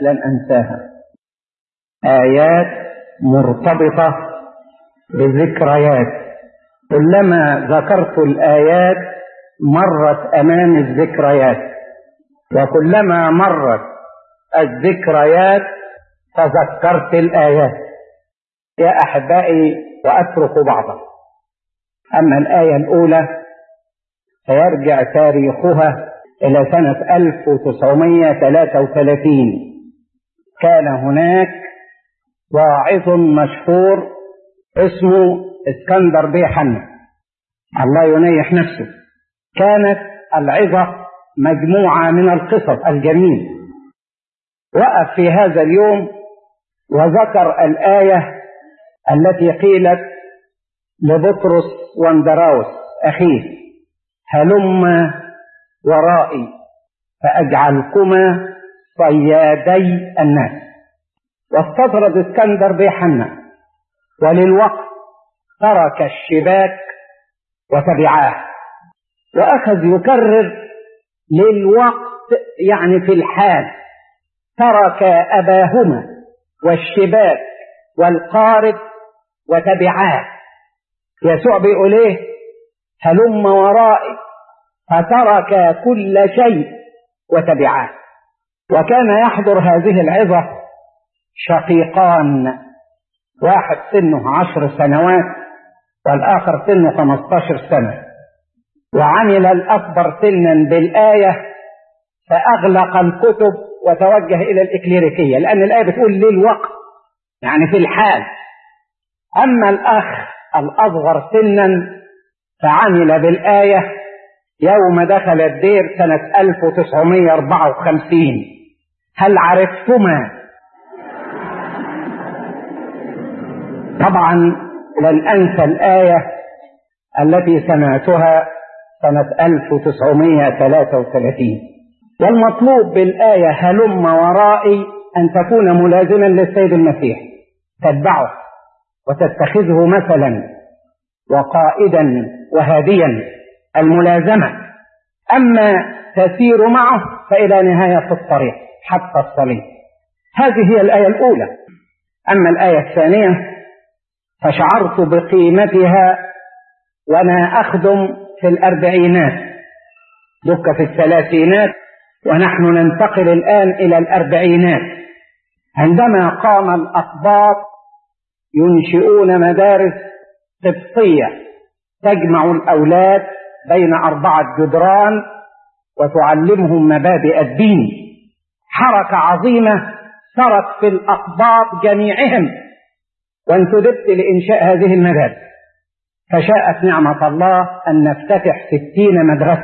لن أنساها آيات مرتبطة بذكريات كلما ذكرت الآيات مرت أمامي الذكريات وكلما مرت الذكريات تذكرت الآيات يا أحبائي وأترك بعضا أما الآية الأولى فيرجع تاريخها إلى سنة 1933 كان هناك واعظ مشهور اسمه اسكندر بيه حنا الله ينيح نفسه كانت العظة مجموعة من القصص الجميل وقف في هذا اليوم وذكر الآية التي قيلت لبطرس واندراوس أخيه هلم ورائي فأجعلكما صيادي الناس واستطرد اسكندر بحنا وللوقت ترك الشباك وتبعاه وأخذ يكرر للوقت يعني في الحال ترك أباهما والشباك والقارب وتبعاه يسوع بيقول ايه هلم ورائي فترك كل شيء وتبعاه وكان يحضر هذه العظة شقيقان واحد سنه عشر سنوات والآخر سنه خمستاشر سنة وعمل الأكبر سنا بالآية فأغلق الكتب وتوجه إلى الإكليريكية لأن الآية بتقول للوقت يعني في الحال أما الأخ الأصغر سنا فعمل بالآية يوم دخل الدير سنة 1954 هل عرفتما طبعا لن أنسى الآية التي سمعتها سنة 1933 والمطلوب بالآية هلم ورائي أن تكون ملازما للسيد المسيح تتبعه وتتخذه مثلا وقائدا وهاديا الملازمة أما تسير معه فإلى نهاية الطريق حتى الصليب هذه هي الآية الأولى أما الآية الثانية فشعرت بقيمتها وأنا أخدم في الأربعينات دك في الثلاثينات ونحن ننتقل الآن إلى الأربعينات عندما قام الأقباط ينشئون مدارس قبطية تجمع الأولاد بين أربعة جدران وتعلمهم مبادئ الدين حركة عظيمة سرت في الأقباط جميعهم وانتدبت لإنشاء هذه المدارس فشاءت نعمة الله أن نفتتح ستين مدرسة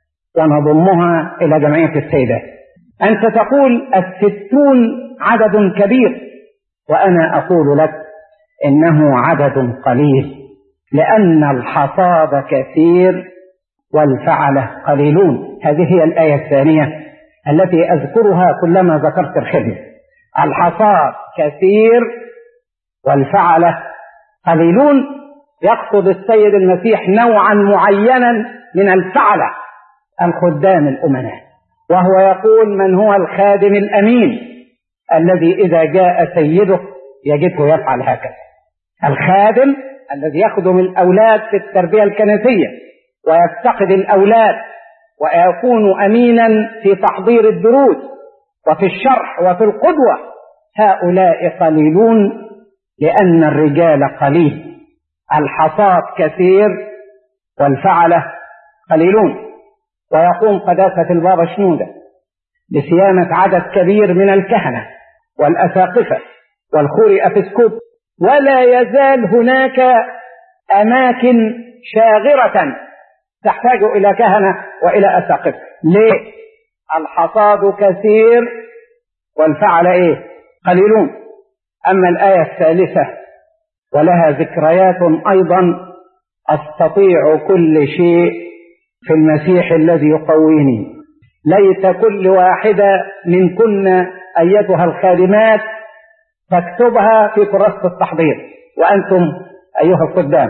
ونضمها إلى جمعية السيدات أنت تقول الستون عدد كبير وأنا أقول لك إنه عدد قليل لأن الحصاد كثير والفعلة قليلون هذه هي الآية الثانية التي أذكرها كلما ذكرت الخدمة الحصاد كثير والفعلة قليلون يقصد السيد المسيح نوعا معينا من الفعلة الخدام الأمناء وهو يقول من هو الخادم الأمين الذي إذا جاء سيده يجده يفعل هكذا الخادم الذي يخدم الأولاد في التربية الكنسية ويفتقد الأولاد ويكون أمينا في تحضير الدروس وفي الشرح وفي القدوة هؤلاء قليلون لأن الرجال قليل الحصاد كثير والفعلة قليلون ويقوم قداسة البابا شنودة بصيانة عدد كبير من الكهنة والأساقفة والخوري أفسكوب ولا يزال هناك أماكن شاغرة تحتاج إلى كهنة وإلى أساقفة ليه؟ الحصاد كثير والفعل إيه؟ قليلون أما الآية الثالثة ولها ذكريات أيضا أستطيع كل شيء في المسيح الذي يقويني ليت كل واحدة منكن أيتها الخادمات تكتبها في كراسة التحضير وأنتم أيها الخدام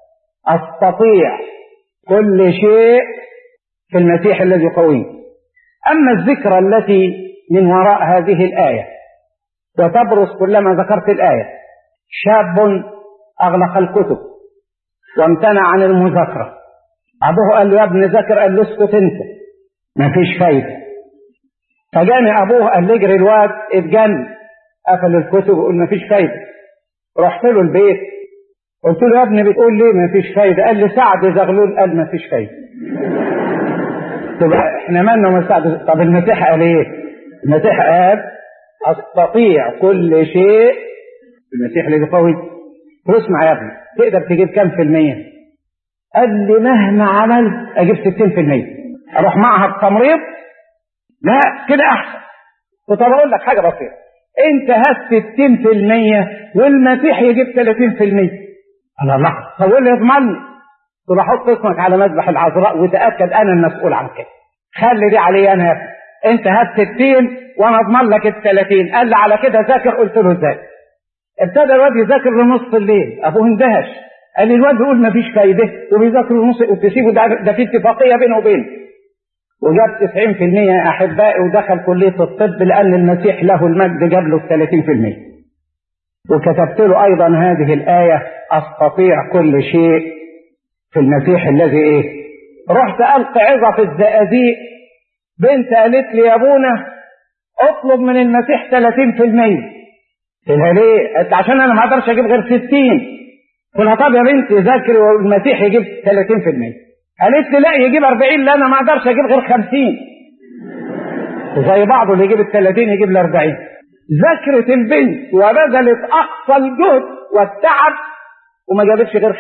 أستطيع كل شيء في المسيح الذي يقويني أما الذكرى التي من وراء هذه الآية وتبرز كلما ذكرت الآية شاب أغلق الكتب وامتنع عن المذاكرة أبوه قال له يا ابن ذاكر قال له اسكت أنت مفيش فايدة فجاني أبوه قال لي اجري الواد اتجن قفل الكتب وقول مفيش فايدة رحت له البيت قلت له يا ابني بتقول ليه مفيش فايدة قال لي سعد زغلول قال مفيش فايدة طب احنا مالنا وما سعد طب المسيح قال ايه المسيح قال استطيع كل شيء المسيح اللي قوي اسمع يا ابني تقدر تجيب كام في المية قال لي مهما عملت اجيب 60% اروح معها التمريض لا كده احسن كنت بقول لك حاجه بسيطه انت هات 60% والمسيح يجيب 30% انا الله طب اللي يضمنني تروح حط اسمك على مذبح العذراء وتاكد انا المسؤول عن كده خلي دي علي انا يا ابني انت هات 60 وانا اضمن لك ال 30 قال لي على كده ذاكر قلت له ازاي ابتدى الواد يذاكر لنص الليل ابوه اندهش قال لي الواد بيقول مفيش فايده وبيذاكر لنص وتسيبه ده, ده في اتفاقيه بينه وبينه وجاب 90% يا احبائي ودخل كليه الطب لان المسيح له المجد جاب له 30% وكتبت له ايضا هذه الايه استطيع كل شيء في المسيح الذي ايه رحت القي عظه في الزقازيق بنت قالت لي يا ابونا اطلب من المسيح 30% قلت لها ليه؟ قالت عشان انا ما اقدرش اجيب غير 60 قلت لها طب يا بنتي ذاكري والمسيح يجيب 30% قالت لي لا يجيب 40 لا انا ما اقدرش اجيب غير 50 زي بعضه اللي يجيب ال 30 يجيب ال 40 ذاكرت البنت وبذلت اقصى الجهد والتعب وما جابتش غير 50%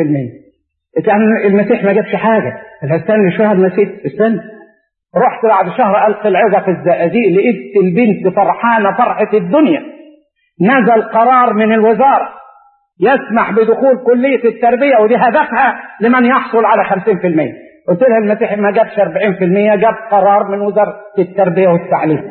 يعني المسيح ما جابش حاجه استنى شويه المسيح استنى رحت بعد شهر القي العظه في الزقازيق لقيت البنت فرحانه فرحه الدنيا نزل قرار من الوزاره يسمح بدخول كليه التربيه ودي هدفها لمن يحصل على 50% قلت لها المسيح ما جابش 40% جاب قرار من وزاره التربيه والتعليم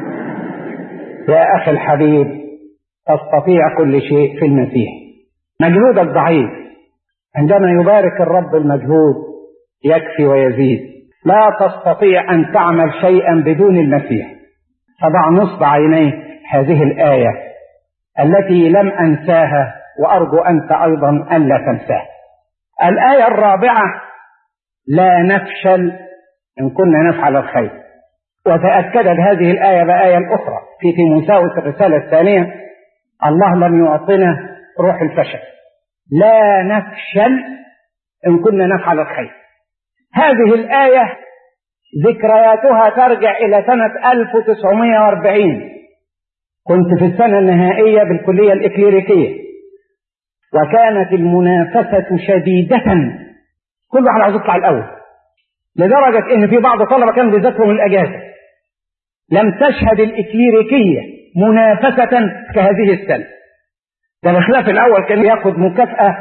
يا اخي الحبيب تستطيع كل شيء في المسيح مجهودك ضعيف عندما يبارك الرب المجهود يكفي ويزيد لا تستطيع ان تعمل شيئا بدون المسيح فضع نصب عينيك هذه الايه التي لم انساها وارجو انت ايضا الا تنساها الايه الرابعه لا نفشل ان كنا نفعل الخير وتاكدت هذه الايه بايه الاخرى في تيموثاوس الرساله الثانيه الله لم يعطنا روح الفشل لا نفشل ان كنا نفعل الخير هذه الايه ذكرياتها ترجع الى سنه 1940 كنت في السنه النهائيه بالكليه الاكليريكيه وكانت المنافسه شديده كل واحد عاوز يطلع الاول لدرجه ان في بعض الطلبه كانوا بيذاكروا من الاجازه لم تشهد الاكليريكيه منافسه كهذه السنه ده بخلاف الاول كان ياخد مكافاه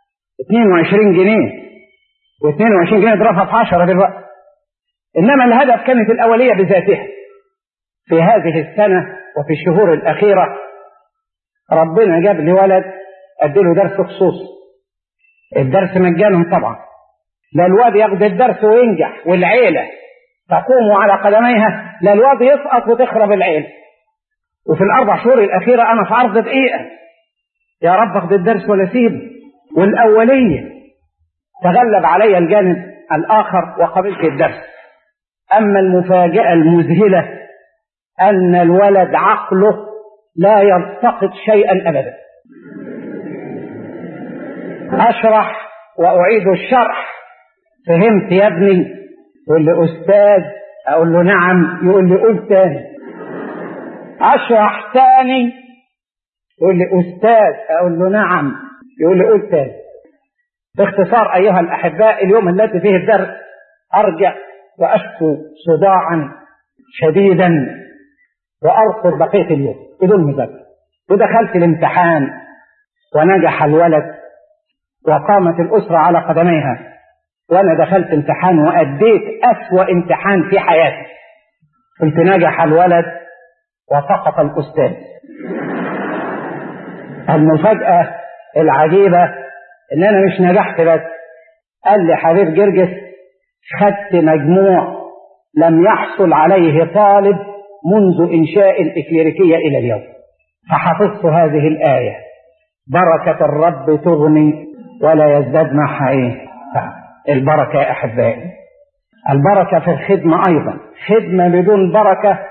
22 جنيه و22 جنيه ضربها في 10 دلوقتي انما الهدف كانت الاوليه بذاتها في هذه السنه وفي الشهور الاخيره ربنا جاب لي ولد اديله درس خصوصي الدرس مجانا طبعا لا الواد ياخد الدرس وينجح والعيله تقوم على قدميها لا الواد يسقط وتخرب العيله وفي الاربع شهور الاخيره انا في عرض دقيقه يا رب اخد الدرس ولا سيبه والاوليه تغلب علي الجانب الاخر وقبلت الدرس اما المفاجاه المذهله ان الولد عقله لا يلتقط شيئا ابدا اشرح واعيد الشرح فهمت يا ابني يقول لي استاذ اقول له نعم يقول لي قول تاني اشرح تاني يقول لي استاذ اقول له نعم يقول لي قول تاني باختصار ايها الاحباء اليوم الذي فيه الدرس ارجع واشكو صداعا شديدا وارقد بقيه اليوم بدون مذاكره ودخلت الامتحان ونجح الولد وقامت الاسره على قدميها وانا دخلت امتحان واديت اسوا امتحان في حياتي قلت نجح الولد وسقط الاستاذ المفاجاه العجيبه ان انا مش نجحت بس قال لي حبيب جرجس خدت مجموع لم يحصل عليه طالب منذ انشاء الاكليريكيه الى اليوم فحفظت هذه الآية بركة الرب تغني ولا يزداد معها ايه البركة يا أحبائي البركة في الخدمة أيضا خدمة بدون بركة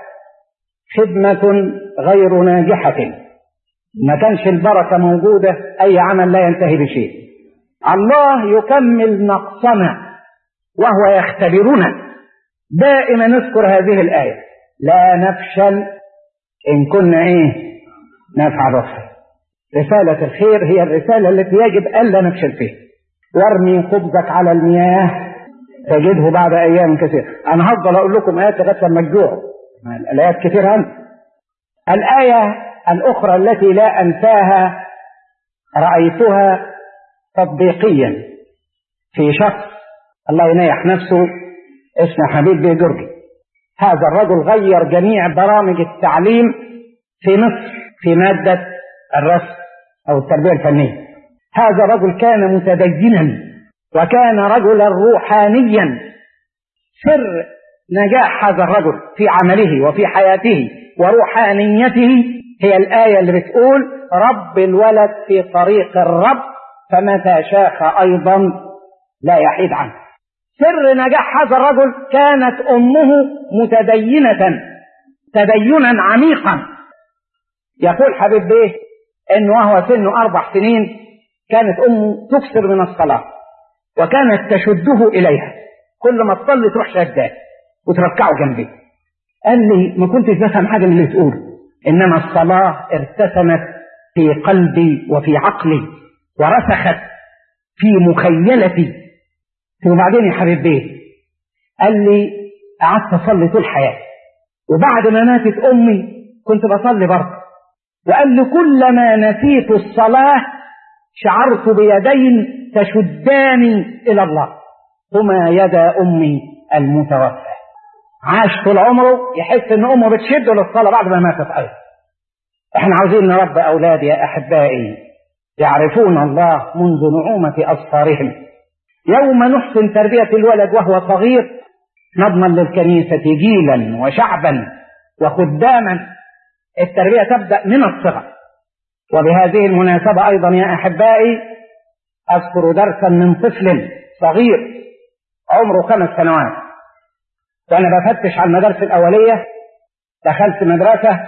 خدمة غير ناجحة ما كانش البركة موجودة أي عمل لا ينتهي بشيء الله يكمل نقصنا وهو يختبرنا دائما نذكر هذه الآية لا نفشل إن كنا إيه نفعل الخير رسالة الخير هي الرسالة التي يجب ألا نفشل فيها وارمي خبزك على المياه تجده بعد أيام كثيرة أنا هفضل أقول لكم آيات لغاية لما تجوعوا الآيات كثيرة أنت الآية الأخرى التي لا أنساها رأيتها تطبيقيا في شخص الله ينيح نفسه اسمه حبيب بيه جرجي هذا الرجل غير جميع برامج التعليم في مصر في مادة الرسم أو التربية الفنية هذا الرجل كان متدينا وكان رجلا روحانيا سر نجاح هذا الرجل في عمله وفي حياته وروحانيته هي الآية اللي بتقول رب الولد في طريق الرب فمتى شاخ أيضا لا يحيد عنه سر نجاح هذا الرجل كانت أمه متدينة تدينا عميقا يقول حبيب بيه انه وهو سنه اربع سنين كانت امه تكثر من الصلاه وكانت تشده اليها كل ما تصلي تروح شداه وتركعه جنبي قال لي ما كنتش بفهم حاجه من اللي بتقوله انما الصلاه ارتسمت في قلبي وفي عقلي ورسخت في مخيلتي وبعدين يا حبيب بيه قال لي قعدت اصلي طول حياتي وبعد ما ماتت امي كنت بصلي برضه وقال لي كلما نسيت الصلاة شعرت بيدين تشداني إلى الله هما يدا أمي المتوفى عاش طول عمره يحس إن أمه بتشده للصلاة بعد ما ماتت أيضا احنا عاوزين نربي أولاد يا أحبائي يعرفون الله منذ نعومة أصفارهم يوم نحسن تربية الولد وهو صغير نضمن للكنيسة جيلا وشعبا وخداما التربية تبدأ من الصغر وبهذه المناسبة أيضا يا أحبائي أذكر درسا من طفل صغير عمره خمس سنوات وأنا بفتش على المدارس الأولية دخلت مدرسة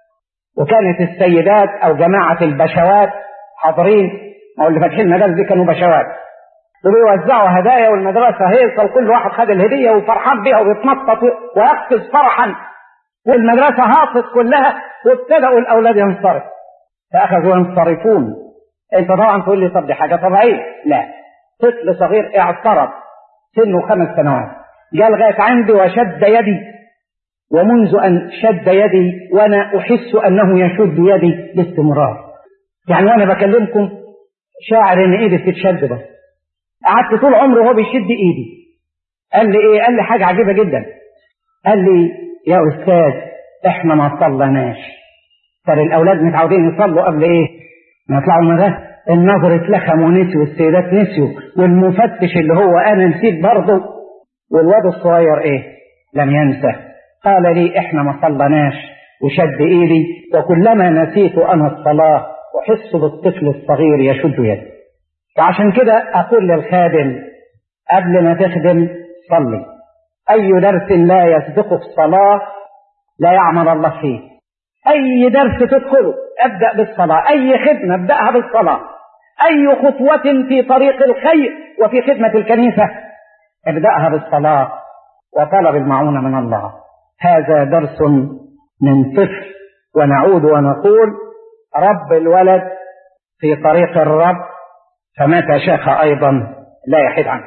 وكانت السيدات أو جماعة البشوات حاضرين أو اللي فاتحين المدارس دي كانوا بشوات وبيوزعوا هدايا والمدرسة هيصة وكل واحد خد الهدية وفرحان بيها وبيتنطط ويقفز فرحا والمدرسة هاصت كلها وابتدأوا الأولاد ينصرف فأخذوا ينصرفون أنت طبعا تقول لي طب دي حاجة طبيعية لا طفل صغير اعترض سنه خمس سنوات جاء لغاية عندي وشد يدي ومنذ أن شد يدي وأنا أحس أنه يشد يدي باستمرار يعني وأنا بكلمكم شاعر إن إيدي بتتشد بس قعدت طول عمري وهو بيشد إيدي قال لي إيه؟ قال لي حاجة عجيبة جدا قال لي يا أستاذ إحنا ما صلناش ترى الأولاد متعودين يصلوا قبل إيه؟ ما يطلعوا المدرسة النظر اتلخم ونسي والسيدات نسيوا والمفتش اللي هو أنا نسيت برضه والواد الصغير إيه؟ لم ينسى قال لي إحنا ما صلناش وشد إيدي وكلما نسيت أنا الصلاة أحس بالطفل الصغير يشد يدي وعشان كده أقول للخادم قبل ما تخدم صلي أي درس لا يسبقه الصلاة لا يعمل الله فيه أي درس تدخله ابدأ بالصلاة أي خدمة ابدأها بالصلاة أي خطوة في طريق الخير وفي خدمة الكنيسة ابدأها بالصلاة وطلب المعونة من الله هذا درس من طفل ونعود ونقول رب الولد في طريق الرب فمتى شاخ أيضا لا يحيد عنه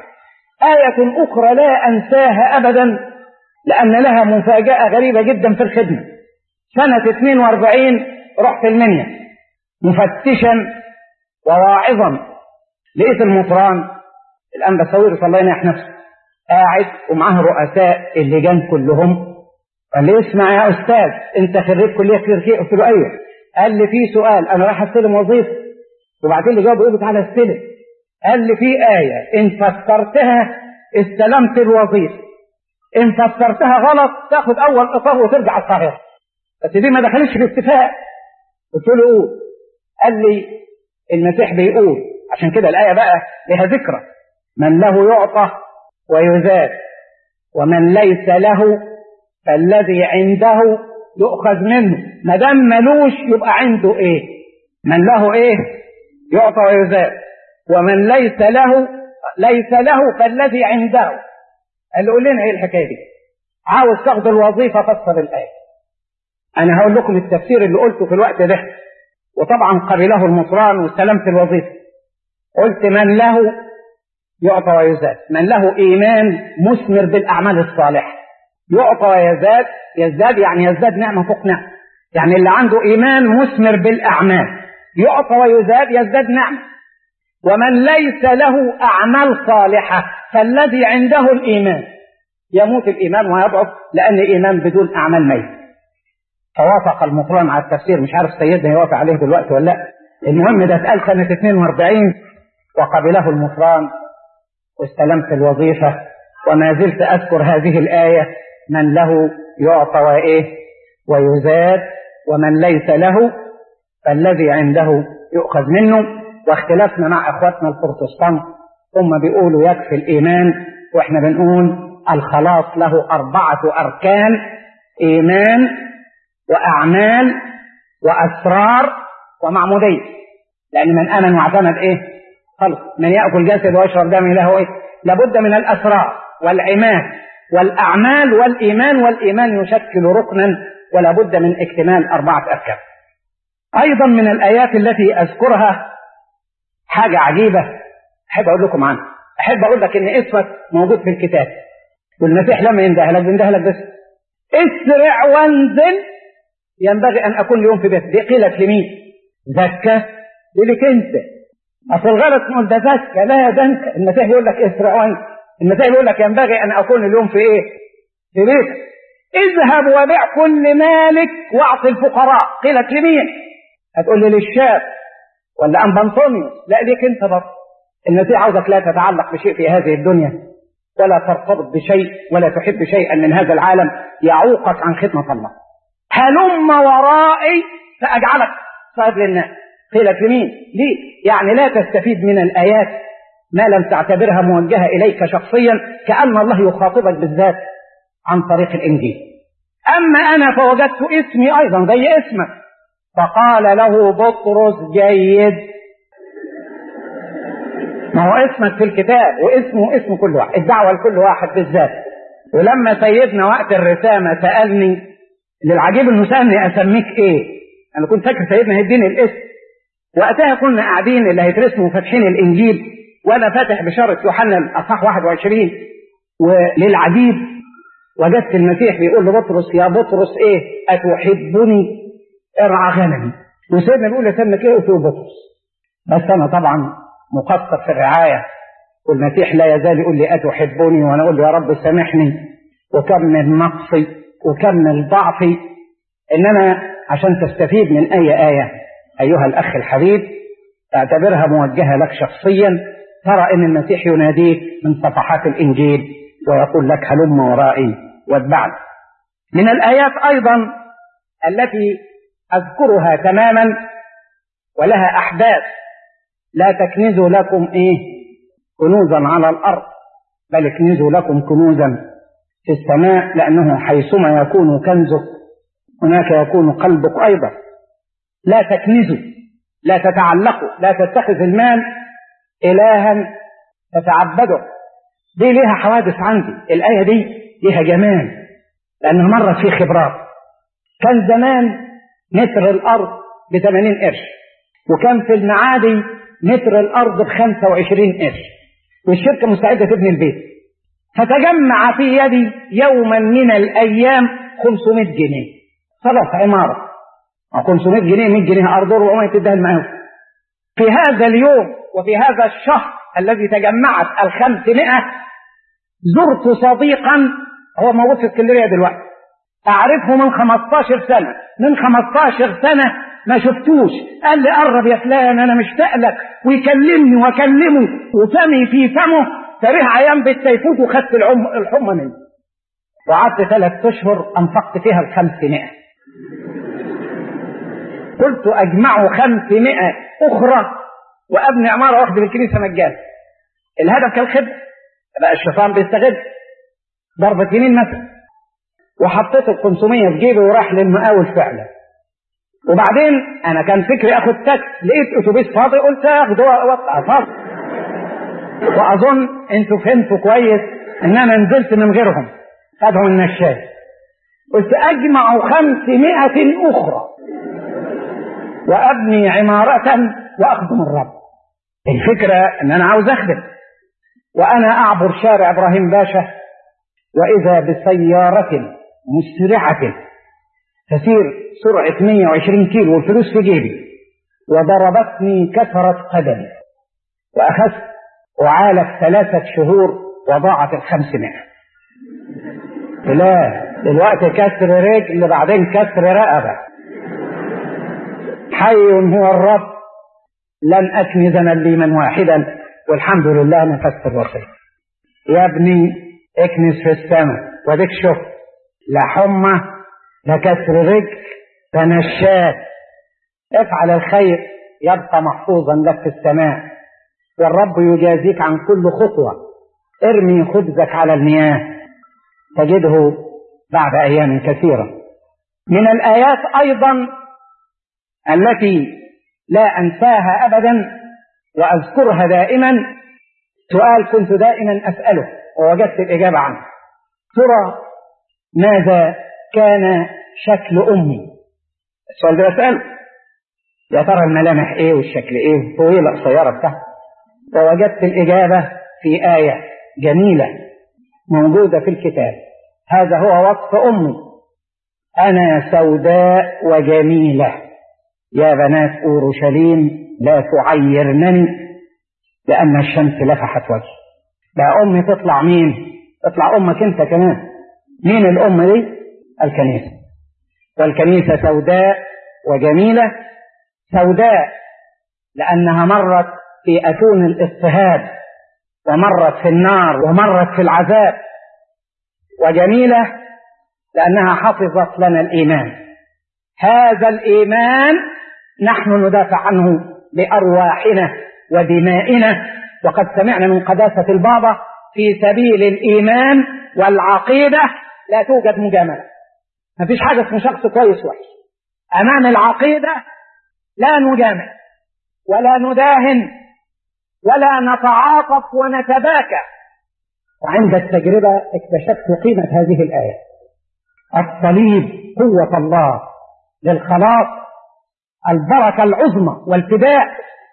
آية أخرى لا أنساها أبدا لأن لها مفاجأة غريبة جدا في الخدمة سنة 42 رحت المنيا مفتشا وواعظا لقيت المطران الآن بصور الله ينح نفسه قاعد ومعاه رؤساء اللجان كلهم قال لي اسمع يا أستاذ أنت خريج كلية كليركية قلت له أيوه قال لي في سؤال أنا رايح أستلم وظيفة وبعدين اللي جاوب يقول تعالى استلم قال لي في آية إن فسرتها استلمت الوظيفة إن فسرتها غلط تاخد أول إطار وترجع القاهرة بس دي ما دخلتش في اتفاق قلت له قول قال لي المسيح بيقول عشان كده الآية بقى لها ذكرى من له يعطى ويزاد ومن ليس له فالذي عنده يؤخذ منه ما دام ملوش يبقى عنده ايه من له ايه يعطى ويزاد ومن ليس له ليس له فالذي عنده قال له قول لنا ايه الحكايه دي عاوز تاخد الوظيفه فسر الايه انا هقول لكم التفسير اللي قلته في الوقت ده وطبعا قبله المصران واستلمت الوظيفه قلت من له يعطى ويزاد من له ايمان مثمر بالاعمال الصالحه يعطى ويزداد يزداد يعني يزداد نعمه فوق نعمه يعني اللي عنده ايمان مثمر بالاعمال يعطى ويزاد يزداد نعمه ومن ليس له اعمال صالحه فالذي عنده الايمان يموت الايمان ويضعف لان الايمان بدون اعمال ميت فوافق المقران على التفسير مش عارف سيدنا يوافق عليه دلوقتي ولا لا المهم ده اتقال سنه 42 وقبله المصران واستلمت الوظيفه وما زلت اذكر هذه الايه من له يعطى وايه ويزاد ومن ليس له فالذي عنده يؤخذ منه واختلافنا مع اخواتنا البروتستانت هم بيقولوا يكفي الايمان واحنا بنقول الخلاص له اربعه اركان ايمان واعمال واسرار ومعموديه لان من امن واعتمد ايه خلص من ياكل جسد ويشرب دم له ايه لابد من الاسرار والعماد والاعمال والايمان والايمان يشكل ركنا ولا بد من اكتمال اربعه اركان ايضا من الايات التي اذكرها حاجه عجيبه احب اقول لكم عنها احب اقول لك ان اسمك موجود في الكتاب والمسيح لما ينده لك بينده لك بس اسرع وانزل ينبغي ان اكون اليوم في بيت دي قيلت لمين زكى دي لك انت اصل الغلط نقول ده زكى لا ده انت المسيح يقول لك اسرع وانزل المسيح يقول لك ينبغي ان اكون اليوم في ايه في بيتك اذهب وبيع كل مالك واعطي الفقراء قيلت لمين هتقول لي للشاب ولا ام بنطونيوس لا ليك انت بس المسيح عاوزك لا تتعلق بشيء في هذه الدنيا ولا ترتبط بشيء ولا تحب شيئا من هذا العالم يعوقك عن خدمة الله هلم ورائي فأجعلك صاحب للناس قيلت لمين ليه يعني لا تستفيد من الآيات ما لم تعتبرها موجهة إليك شخصيا كأن الله يخاطبك بالذات عن طريق الإنجيل أما أنا فوجدت اسمي أيضا زي اسمك فقال له بطرس جيد ما هو اسمك في الكتاب واسمه اسم كل واحد الدعوة لكل واحد بالذات ولما سيدنا وقت الرسامة سألني للعجيب انه سألني اسميك ايه انا كنت فاكر سيدنا هيديني الاسم وقتها كنا قاعدين اللي هيترسموا فاتحين الانجيل وانا فاتح بشارة يوحنا الاصحاح 21 وللعجيب وجدت المسيح بيقول لبطرس يا بطرس ايه اتحبني ارعى غنمي وسيدنا بيقول لسنك ايه قلت له بطرس بس انا طبعا مقصر في الرعايه والمسيح لا يزال يقول لي اتحبني وانا اقول له يا رب سامحني وكمل نقصي وكمل ضعفي انما عشان تستفيد من اي ايه ايها الاخ الحبيب اعتبرها موجهه لك شخصيا ترى ان المسيح يناديك من صفحات الانجيل ويقول لك هلم ورائي واتبعني من الايات ايضا التي اذكرها تماما ولها احداث لا تكنزوا لكم ايه كنوزا على الارض بل اكنزوا لكم كنوزا في السماء لانه حيثما يكون كنزك هناك يكون قلبك ايضا لا تكنزوا لا تتعلقوا لا تتخذ المال الها تتعبده دي ليها حوادث عندي الايه دي ليها جمال لانها مرت في خبرات كان زمان متر الارض ب 80 قرش وكان في المعادي متر الارض ب 25 قرش والشركه مستعده تبني البيت فتجمع في يدي يوما من الايام 500 جنيه صرف عماره 500 جنيه 100 جنيه ارض و100 تدهن معاهم في هذا اليوم وفي هذا الشهر الذي تجمعت الخمسمائة زرت صديقا هو موجود في اسكندريه دلوقتي اعرفه من 15 سنه من 15 سنه ما شفتوش قال لي قرب يا فلان انا مشتاق لك ويكلمني واكلمه وفمي في فمه تاريخ عيان بالتيفوت وخدت العم الحمى منه وقعدت ثلاث اشهر انفقت فيها الخمسمائة قلت أجمع خمسمائة أخرى وأبني عمارة واحدة بالكنيسة مجانا الهدف كان خدمة بقى الشيطان بيستغل ضربة يمين مثلا وحطيت ال 500 في جيبي وراح للمقاول فعلا وبعدين انا كان فكري اخد تاكس لقيت اتوبيس فاضي قلت اخده واطلع فاضي واظن انتوا فهمتوا كويس ان انا نزلت من غيرهم خدهم النشاش قلت اجمع خمسمائة اخرى وابني عمارة واخدم الرب الفكرة ان انا عاوز اخدم وانا اعبر شارع ابراهيم باشا واذا بسيارة مسرعة تسير سرعة 120 كيلو والفلوس في جيبي وضربتني كسرت قدمي وأخذت أعالج ثلاثة شهور وضاعت الخمسمائة لا دلوقتي كسر رجل بعدين كسر رقبة حي هو الرب لن أكنز ليما واحدا والحمد لله نفذت الوصية يا ابني اكنس في السماء واديك شفت لا حمى لا كسر رجل لا نشات افعل الخير يبقى محفوظا لك في السماء والرب يجازيك عن كل خطوة ارمي خبزك على المياه تجده بعد أيام كثيرة من الآيات أيضا التي لا أنساها أبدا وأذكرها دائما سؤال كنت دائما أسأله ووجدت الإجابة عنه ترى ماذا كان شكل أمي السؤال ده بسأله يا ترى الملامح ايه والشكل ايه طويلة قصيرة بتاعها ووجدت الإجابة في آية جميلة موجودة في الكتاب هذا هو وصف أمي أنا سوداء وجميلة يا بنات أورشليم لا تعيرنني لأن الشمس لفحت وجهي بقى أمي تطلع مين؟ تطلع أمك أنت كمان مين الأم دي؟ الكنيسة والكنيسة سوداء وجميلة سوداء لأنها مرت في أتون الاضطهاد ومرت في النار ومرت في العذاب وجميلة لأنها حفظت لنا الإيمان هذا الإيمان نحن ندافع عنه بأرواحنا ودمائنا وقد سمعنا من قداسة البابا في سبيل الإيمان والعقيدة لا توجد مجاملة ما فيش حاجة اسمه شخص كويس وحش أمام العقيدة لا نجامل ولا نداهن ولا نتعاطف ونتباكى وعند التجربة اكتشفت قيمة هذه الآية الصليب قوة الله للخلاص البركة العظمى والفداء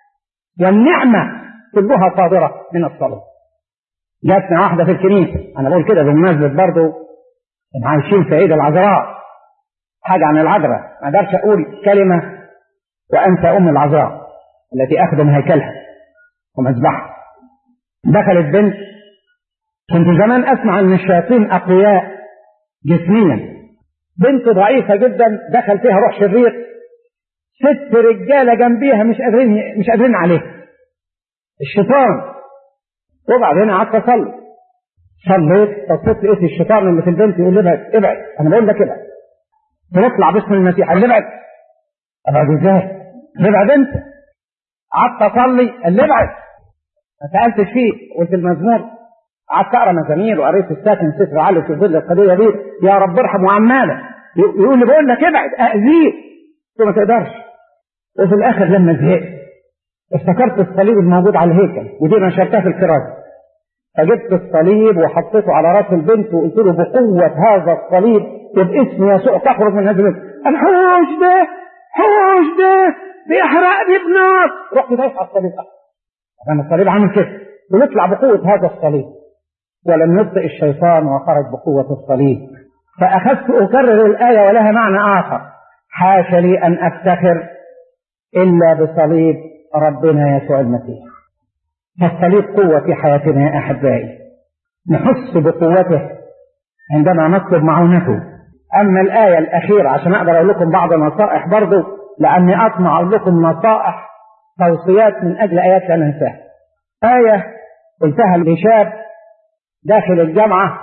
والنعمة كلها صادرة من الصليب جاتنا واحدة في الكنيسة أنا بقول كده بمناسبة برضه إن عايشين في عيد العذراء حاجة عن العذراء ما أقدرش أقول كلمة وأنسى أم العذراء التي أخدم هيكلها ومذبحها دخلت بنت كنت زمان أسمع أن الشياطين أقوياء جسميا بنت ضعيفة جدا دخل فيها روح شرير ست رجالة جنبيها مش قادرين مش قادرين عليها الشيطان وبعدين قعدت أصلي صليت بصيت لقيت الشيطان اللي في البنت يقول لي ابعد ابعد أنا بقول لك ابعد تطلع باسم المسيح قال لي ابعد ابعد ازاي؟ ابعد انت قعدت اصلي قال لي ابعد ما سالتش فيه قلت المزمور قعدت اقرا مزامير وقريت الساكن سفر علي في ظل القضيه دي يا رب ارحم وعماله يقول لي بقول لك ابعد اذيك قلت ما تقدرش وفي الاخر لما زهقت افتكرت الصليب الموجود على الهيكل ودي نشرتها في الكراسه فجبت الصليب وحطيته على راس البنت وقلت له بقوه هذا الصليب وباسم يسوع تخرج من هذا البنت الحوش ده حوش ده بيحرقني بنار رحت دايس على الصليب كان الصليب عامل كده ونطلع بقوة هذا الصليب ولم يبطئ الشيطان وخرج بقوة الصليب فأخذت أكرر الآية ولها معنى آخر حاش لي أن أفتخر إلا بصليب ربنا يسوع المسيح فالصليب قوة في حياتنا يا أحبائي نحس بقوته عندما نطلب معونته أما الآية الأخيرة عشان أقدر أقول لكم بعض النصائح برضو لأني أطمع أقول لكم نصائح توصيات من أجل آيات لا ننساها آية قلتها لشاب داخل الجامعة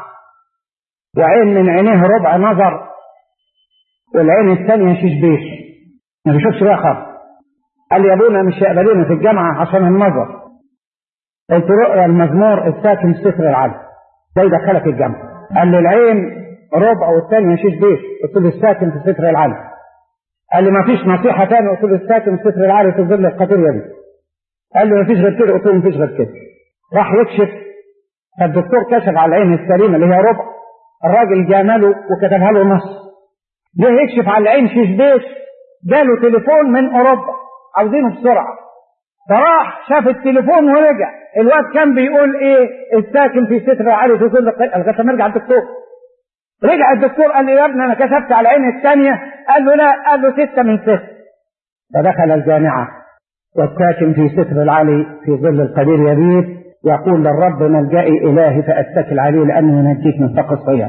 وعين من عينيه ربع نظر والعين الثانية ششبيش ما بيشوفش بيها خالص قال لي يا ابونا مش يقبلونا في الجامعه عشان النظر قلت رؤيا المزمور الساكن ستر العدل ده يدخلك الجامعه قال لي العين ربع والثاني يشيش بيش قلت له الساكن في ستر العلي قال لي ما فيش نصيحه ثانيه قلت له الساكن في ستر العلي في ظل القطريه دي قال لي ما فيش غير كده قلت له ما فيش غير كده راح يكشف فالدكتور كشف على العين السليمه اللي هي ربع الراجل جامله وكتبها له نص جه يكشف على العين شيش بيش جاله تليفون من اوروبا عاوزينه بسرعه فراح شاف التليفون ورجع الواد كان بيقول ايه الساكن في ستر العالي في ظل لغايه ما رجع الدكتور رجع الدكتور قال لي يا ابني انا كشفت على العين الثانيه قال له لا قال له سته من سته فدخل الجامعه والساكن في ستر العلي في ظل القدير يبيت يقول للرب ملجئي الهي فاتكل عليه لانه ينجيك من فقر الصيام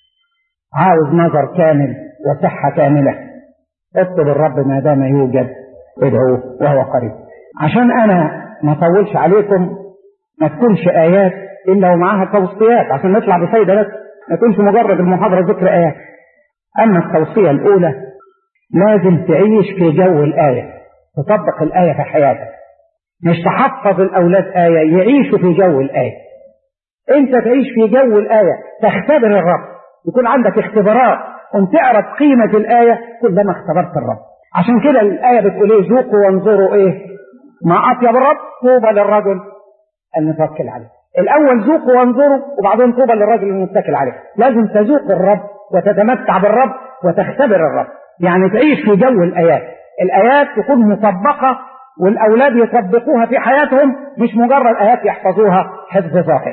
عاوز نظر كامل وصحه كامله اطلب الرب ما دام يوجد ادعوه وهو قريب عشان انا ما اطولش عليكم ما تكونش ايات الا ومعاها توصيات عشان نطلع بفايده بس ما تكونش مجرد المحاضره ذكر ايات اما التوصيه الاولى لازم تعيش في جو الايه تطبق الايه في حياتك مش تحفظ الاولاد ايه يعيشوا في جو الايه انت تعيش في جو الايه تختبر الرب يكون عندك اختبارات قم تعرف قيمه الايه كلما اختبرت الرب عشان كده الايه بتقول ايه ذوقوا وانظروا ايه ما اطيب الرب طوبى للرجل ان نتوكل عليه الاول ذوقوا وانظروا وبعدين طوبى للرجل ان نتكل عليه لازم تذوق الرب وتتمتع بالرب وتختبر الرب يعني تعيش في جو الايات الايات تكون مطبقه والاولاد يطبقوها في حياتهم مش مجرد ايات يحفظوها حفظ ظاهر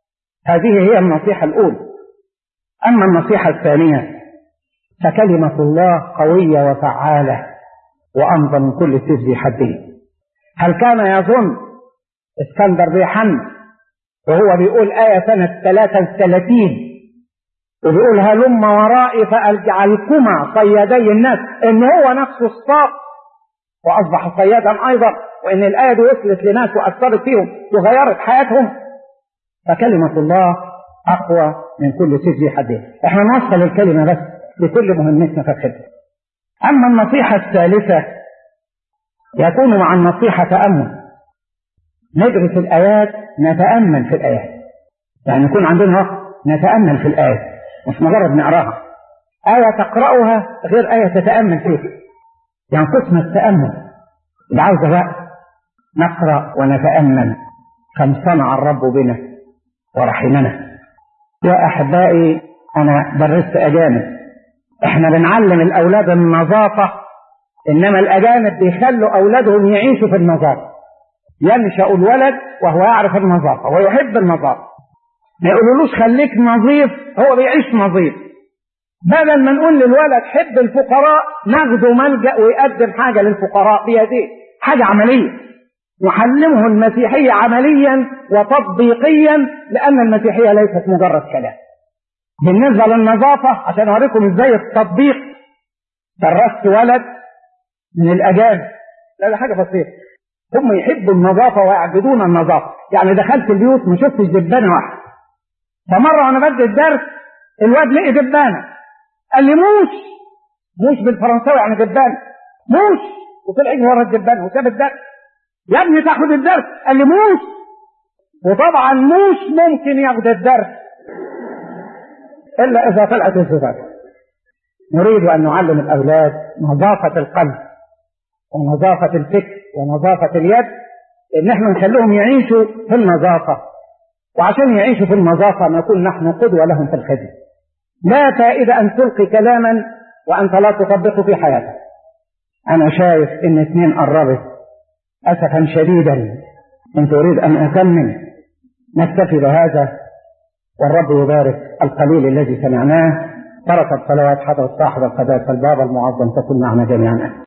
هذه هي النصيحه الاولى اما النصيحه الثانيه فكلمه الله قويه وفعاله وامضى من كل سيف ذي حدين هل كان يظن اسكندر بن حمد وهو بيقول آية سنة 33 وبيقول هلم ورائي فأجعلكما صيادي الناس إن هو نفسه الصاق وأصبح صيادا أيضا وإن الآية دي وصلت لناس وأثرت فيهم وغيرت حياتهم فكلمة الله أقوى من كل سيف ذي حدين إحنا نوصل الكلمة بس لكل مهمتنا في الخدمة أما النصيحة الثالثة يكون مع النصيحة تأمل ندرس الآيات نتأمل في الآيات يعني يكون عندنا وقت نتأمل في الآيات مش مجرد نقراها آية تقرأها غير آية تتأمل فيها ينقصنا التأمل اللي عاوزة بقى نقرأ ونتأمل كم صنع الرب بنا ورحمنا يا أحبائي أنا درست أجانب إحنا بنعلم الأولاد النظافة إنما الأجانب بيخلوا أولادهم يعيشوا في النظافة ينشأ الولد وهو يعرف النظافة ويحب النظافة ما يقولولوش خليك نظيف هو بيعيش نظيف بدل ما نقول للولد حب الفقراء ناخده ملجأ ويقدم حاجة للفقراء بيديه حاجة عملية نعلمه المسيحية عمليا وتطبيقيا لأن المسيحية ليست مجرد كلام بالنسبة للنظافة عشان أوريكم إزاي التطبيق درست ولد من الأجانب لا ده حاجة بسيطة هم يحبوا النظافة ويعبدون النظافة يعني دخلت البيوت ما شفتش دبانة واحدة فمرة وأنا بدي الدرس الواد لقي دبانة قال لي موش موش بالفرنساوي يعني دبانة موش وطلع يجري ورا الدبانة وساب الدرس يا ابني تاخد الدرس قال لي موش وطبعا موش ممكن ياخد الدرس إلا إذا طلعت الزبالة نريد أن نعلم الأولاد نظافة القلب ونظافة الفكر ونظافة اليد إن احنا نخليهم يعيشوا في النظافة وعشان يعيشوا في النظافة نكون نحن قدوة لهم في الخدمة لا فائدة أن تلقي كلاما وأنت لا تطبقه في حياتك أنا شايف إن اثنين قربت أسفا شديدا كنت أريد أن أكمل نكتفي بهذا والرب يبارك القليل الذي سمعناه تركت صلوات حضرة صاحب القداسة البابا المعظم تكون معنا جميعا